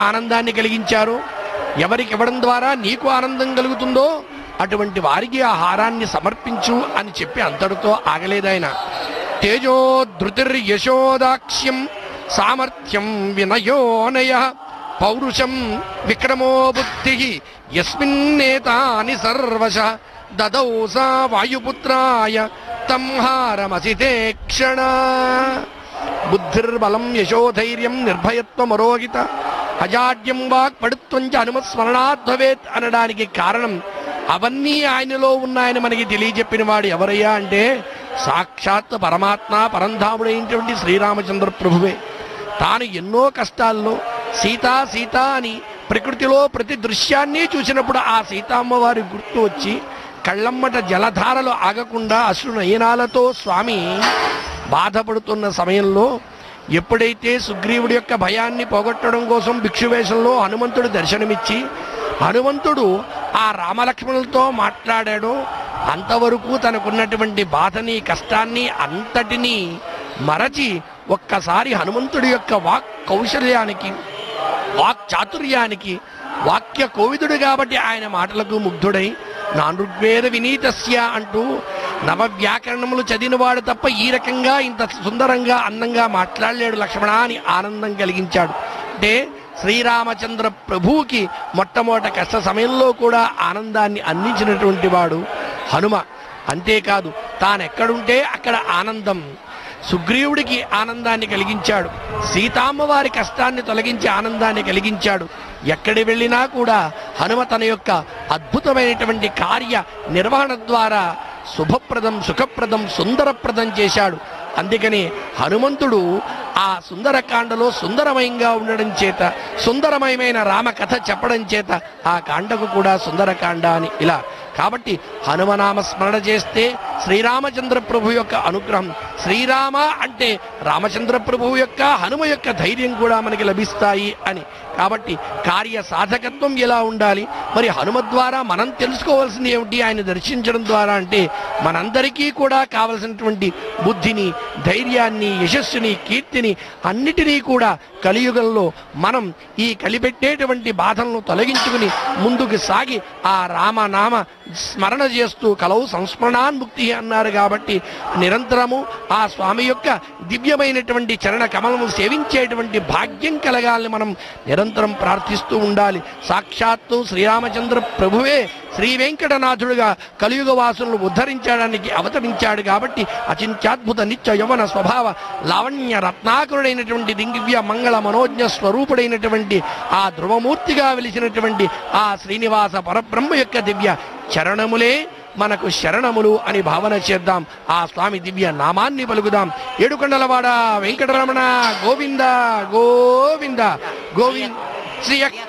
ఆనందాన్ని కలిగించారో ఎవరికి ఇవ్వడం ద్వారా నీకు ఆనందం కలుగుతుందో అటువంటి వారికి ఆ హారాన్ని సమర్పించు అని చెప్పి అంతటితో ఆగలేదాయన తేజో ధృతిర్యశోదాక్ష్యం సామర్థ్యం వినయోనయ పౌరుషం విక్రమో బుద్ధి యస్మిన్నేతాని సర్వశ దదౌ సా వాయుపుత్రాయ తం హారమసితే క్షణ బుద్ధిర్బలం యశోధైర్యం నిర్భయత్వమరోగిత అజాడ్యం వాక్ పడుత్వం చ హనుమస్మరణాత్ భవేత్ అనడానికి కారణం అవన్నీ ఆయనలో ఉన్నాయని మనకి తెలియజెప్పిన వాడు ఎవరయ్యా అంటే సాక్షాత్ పరమాత్మ పరంధాముడైనటువంటి శ్రీరామచంద్ర ప్రభువే తాను ఎన్నో కష్టాల్లో సీతా సీత అని ప్రకృతిలో ప్రతి దృశ్యాన్ని చూసినప్పుడు ఆ సీతామ్మవారి గుర్తు వచ్చి కళ్ళమ్మట జలధారలు ఆగకుండా అశ్రు నయనాలతో స్వామి బాధపడుతున్న సమయంలో ఎప్పుడైతే సుగ్రీవుడి యొక్క భయాన్ని పోగొట్టడం కోసం భిక్షువేషంలో హనుమంతుడు దర్శనమిచ్చి హనుమంతుడు ఆ రామలక్ష్మణులతో మాట్లాడాడో అంతవరకు తనకున్నటువంటి బాధని కష్టాన్ని అంతటినీ మరచి ఒక్కసారి హనుమంతుడి యొక్క వాక్ కౌశల్యానికి వాక్ చాతుర్యానికి వాక్య కోవిదుడు కాబట్టి ఆయన మాటలకు ముగ్ధుడై నానృగ్వేద వినీతస్య అంటూ నవ వ్యాకరణములు చదివినవాడు తప్ప ఈ రకంగా ఇంత సుందరంగా అందంగా మాట్లాడలేడు లక్ష్మణ అని ఆనందం కలిగించాడు అంటే శ్రీరామచంద్ర ప్రభువుకి మొట్టమొదట కష్ట సమయంలో కూడా ఆనందాన్ని అందించినటువంటి వాడు హనుమ అంతేకాదు తానెక్కడుంటే అక్కడ ఆనందం సుగ్రీవుడికి ఆనందాన్ని కలిగించాడు సీతామ్మవారి కష్టాన్ని తొలగించి ఆనందాన్ని కలిగించాడు ఎక్కడి వెళ్ళినా కూడా హనుమ తన యొక్క అద్భుతమైనటువంటి కార్య నిర్వహణ ద్వారా శుభప్రదం సుఖప్రదం సుందరప్రదం చేశాడు అందుకని హనుమంతుడు ఆ సుందరకాండలో సుందరమయంగా ఉండడం చేత సుందరమయమైన రామ కథ చెప్పడం చేత ఆ కాండకు కూడా సుందరకాండ అని ఇలా కాబట్టి హనుమనామ స్మరణ చేస్తే శ్రీరామచంద్ర ప్రభు యొక్క అనుగ్రహం శ్రీరామ అంటే రామచంద్ర ప్రభువు యొక్క హనుమ యొక్క ధైర్యం కూడా మనకి లభిస్తాయి అని కాబట్టి కార్య సాధకత్వం ఎలా ఉండాలి మరి హనుమ ద్వారా మనం తెలుసుకోవాల్సింది ఏమిటి ఆయన దర్శించడం ద్వారా అంటే మనందరికీ కూడా కావలసినటువంటి బుద్ధిని ధైర్యాన్ని యశస్సుని కీర్తిని అన్నిటినీ కూడా కలియుగంలో మనం ఈ కలిపెట్టేటువంటి బాధలను తొలగించుకుని ముందుకు సాగి ఆ రామనామ స్మరణ చేస్తూ కలవు సంస్మరణాన్ముక్తి అన్నారు కాబట్టి నిరంతరము ఆ స్వామి యొక్క దివ్యమైనటువంటి చరణ కమలము సేవించేటువంటి భాగ్యం కలగాలని మనం నిరంతరం ప్రార్థిస్తూ ఉండాలి సాక్షాత్తు శ్రీరామచంద్ర ప్రభువే శ్రీ వెంకటనాథుడుగా కలియుగ వాసులను ఉద్ధరించడానికి అవతరించాడు కాబట్టి అచింత్యాద్భుత నిత్య యవన స్వభావ లావణ్య రత్నాకరుడైనటువంటి దింగివ్య మంగళ మనోజ్ఞ స్వరూపుడైనటువంటి ఆ ధ్రువమూర్తిగా వెలిసినటువంటి ఆ శ్రీనివాస పరబ్రహ్మ యొక్క దివ్య చరణములే మనకు శరణములు అని భావన చేద్దాం ఆ స్వామి దివ్య నామాన్ని పలుకుదాం ఏడుకొండలవాడ వెంకటరమణ గోవింద గోవింద గోవింద శ్రీ